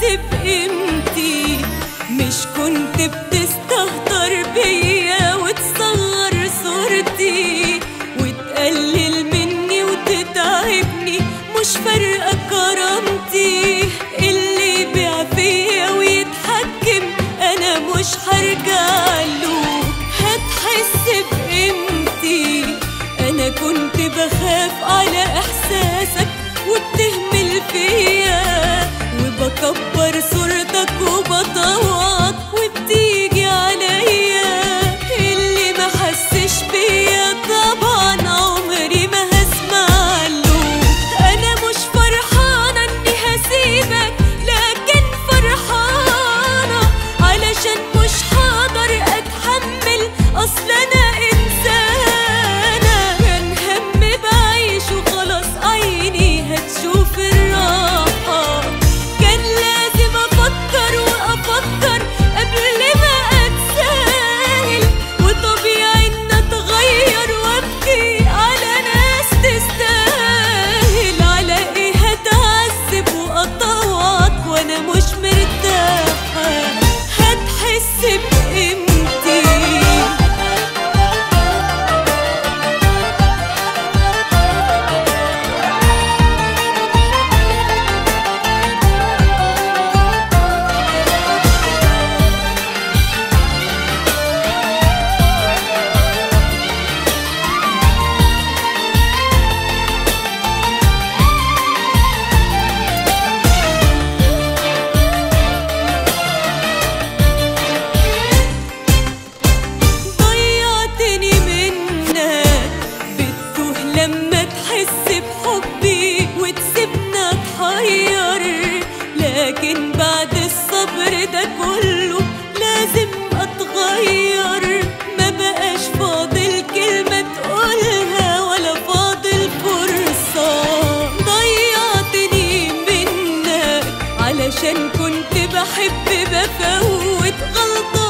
بقيمتي مش كنت بتستهتر بيا وتصغر صورتي وتقلل مني وتتعبني مش فارقة كرامتي اللي يبيع فيا ويتحكم أنا مش هرجع له هتحس بقيمتي أنا كنت بخاف على إحساسك وبتهمل فيا وبكبر صورتك وبطوعك وبتيجي عليا اللي ما حسش بيا طبعا عمري ما هسمع له انا مش فرحانه اني هسيبك لكن فرحانه علشان مش هقدر اتحمل اصل انا انسانه كان هم بعيش وخلاص عيني هتشوف الراحه كان لازم افكر وافكر قبل ما اتساهل وطبيعي ان اتغير وابكي على ناس تستاهل على ايه هتعذب واطوعك وانا مش مرتاحه هتحس بقيمتي ضيعتني منك بتوه لما تحس بحبي وتسيبنا اتحير لكن بعد الصبر ده كله لازم اتغير ما بقاش فاضل كلمة تقولها ولا فاضل فرصة ضيعتني منك علشان كنت بحب بفوت غلطة